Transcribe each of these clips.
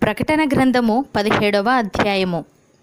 ప్రకటన గ్రంథము పదిహేడవ అధ్యాయము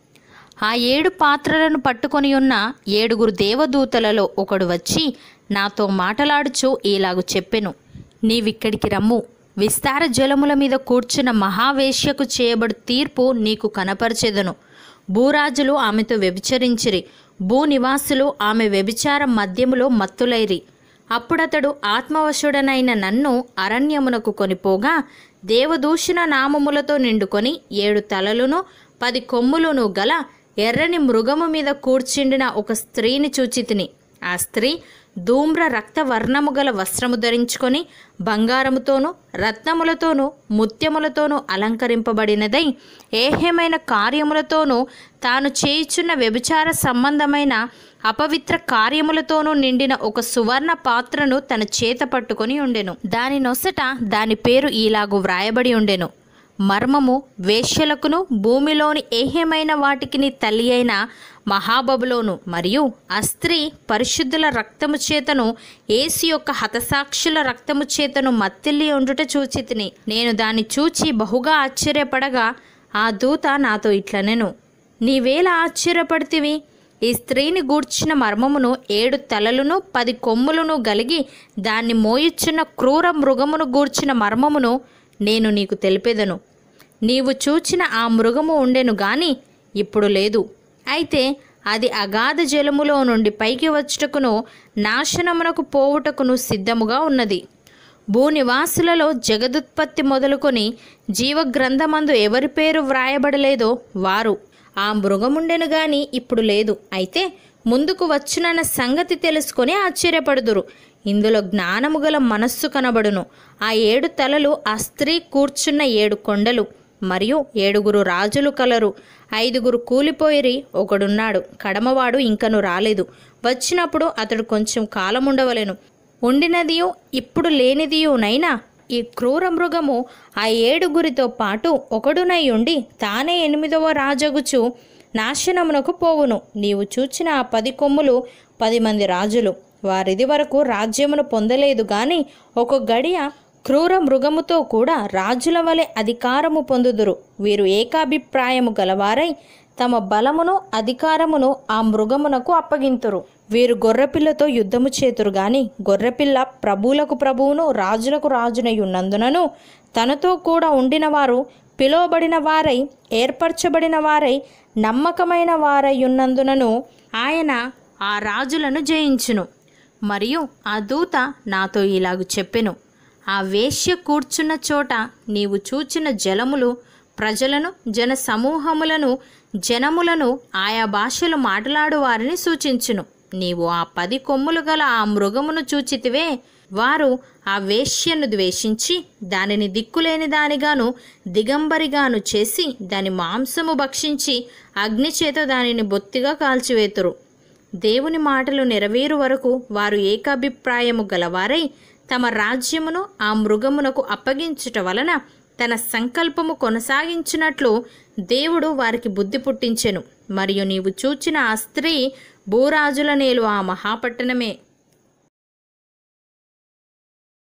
ఆ ఏడు పాత్రలను పట్టుకొని ఉన్న ఏడుగురు దేవదూతలలో ఒకడు వచ్చి నాతో మాటలాడుచు ఇలాగు చెప్పెను నీవిక్కడికి రమ్ము విస్తార జలముల మీద కూర్చున్న మహావేశ్యకు చేయబడు తీర్పు నీకు కనపరచెదను భూరాజులు ఆమెతో వ్యభిచరించిరి భూనివాసులు ఆమె వ్యభిచార మద్యములో మత్తులైరి అప్పుడతడు ఆత్మవశుడనైన నన్ను అరణ్యమునకు కొనిపోగా దేవదూషణ నామములతో నిండుకొని ఏడు తలలును పది కొమ్ములును గల ఎర్రని మృగము మీద కూర్చుండిన ఒక స్త్రీని చూచితిని ఆ స్త్రీ ధూమ్ర రక్త వర్ణము గల వస్త్రము ధరించుకొని బంగారముతోనూ రత్నములతోనూ ముత్యములతోనూ అలంకరింపబడినదై ఏహ్యమైన కార్యములతోనూ తాను చేయుచున్న వ్యభిచార సంబంధమైన అపవిత్ర కార్యములతోనూ నిండిన ఒక సువర్ణ పాత్రను తన చేత పట్టుకొని ఉండెను దాని నొసట దాని పేరు ఈలాగు వ్రాయబడి ఉండెను మర్మము వేశ్యలకును భూమిలోని ఏహ్యమైన వాటికిని తల్లి అయిన మహాబబులోను మరియు ఆ స్త్రీ పరిశుద్ధుల రక్తము చేతను ఏసు యొక్క హతసాక్షుల రక్తము చేతను మత్తిల్లి ఉండుట చూచితిని నేను దాన్ని చూచి బహుగా ఆశ్చర్యపడగా ఆ దూత నాతో ఇట్లనెను నీవేళ ఆశ్చర్యపడితివి ఈ స్త్రీని గూర్చిన మర్మమును ఏడు తలలును పది కొమ్ములను గలిగి దాన్ని మోయిచున్న క్రూర మృగమును గూర్చిన మర్మమును నేను నీకు తెలిపెదను నీవు చూచిన ఆ మృగము ఉండెను గాని ఇప్పుడు లేదు అయితే అది అగాధ జలములో నుండి పైకి వచ్చుటకును నాశనమునకు పోవుటకును సిద్ధముగా ఉన్నది భూనివాసులలో జగదుత్పత్తి మొదలుకొని జీవగ్రంథమందు ఎవరి పేరు వ్రాయబడలేదో వారు ఆ మృగముండెను గాని ఇప్పుడు లేదు అయితే ముందుకు వచ్చునన్న సంగతి తెలుసుకొని ఆశ్చర్యపడుదురు ఇందులో జ్ఞానము గల మనస్సు కనబడును ఆ ఏడు తలలు ఆ స్త్రీ కూర్చున్న ఏడు కొండలు మరియు ఏడుగురు రాజులు కలరు ఐదుగురు కూలిపోయిరి ఒకడున్నాడు కడమవాడు ఇంకను రాలేదు వచ్చినప్పుడు అతడు కొంచెం కాలం ఉండవలెను ఉండినదియు ఇప్పుడు లేనిదియునైనా ఈ క్రూర మృగము ఆ ఏడుగురితో పాటు ఒకడునై ఉండి తానే ఎనిమిదవ రాజగుచు నాశనమునకు పోవును నీవు చూచిన ఆ పది కొమ్ములు పది మంది రాజులు వారిది వరకు రాజ్యమును పొందలేదు గాని ఒక గడియ క్రూర మృగముతో కూడా రాజుల వలె అధికారము పొందుదురు వీరు ఏకాభిప్రాయము గలవారై తమ బలమును అధికారమును ఆ మృగమునకు అప్పగింతురు వీరు గొర్రెపిల్లతో యుద్ధము చేతురు గాని గొర్రెపిల్ల ప్రభువులకు ప్రభువును రాజులకు రాజునై ఉన్నందునను తనతో కూడా ఉండిన వారు పిలువబడిన వారై ఏర్పరచబడిన వారై నమ్మకమైన వారై ఉన్నందునను ఆయన ఆ రాజులను జయించును మరియు ఆ దూత నాతో ఇలాగు చెప్పెను ఆ వేశ్య కూర్చున్న చోట నీవు చూచిన జలములు ప్రజలను జన సమూహములను జనములను ఆయా భాషలు మాట్లాడు వారిని సూచించును నీవు ఆ పది కొమ్ములు గల ఆ మృగమును చూచితివే వారు ఆ వేశ్యను ద్వేషించి దానిని దిక్కులేని దానిగాను దిగంబరిగాను చేసి దాని మాంసము భక్షించి అగ్నిచేత దానిని బొత్తిగా కాల్చివేతురు దేవుని మాటలు నెరవేరు వరకు వారు ఏకాభిప్రాయము గలవారై తమ రాజ్యమును ఆ మృగమునకు అప్పగించుట వలన తన సంకల్పము కొనసాగించినట్లు దేవుడు వారికి బుద్ధి పుట్టించెను మరియు నీవు చూచిన ఆ స్త్రీ భూరాజుల నేలు ఆ మహాపట్టణమే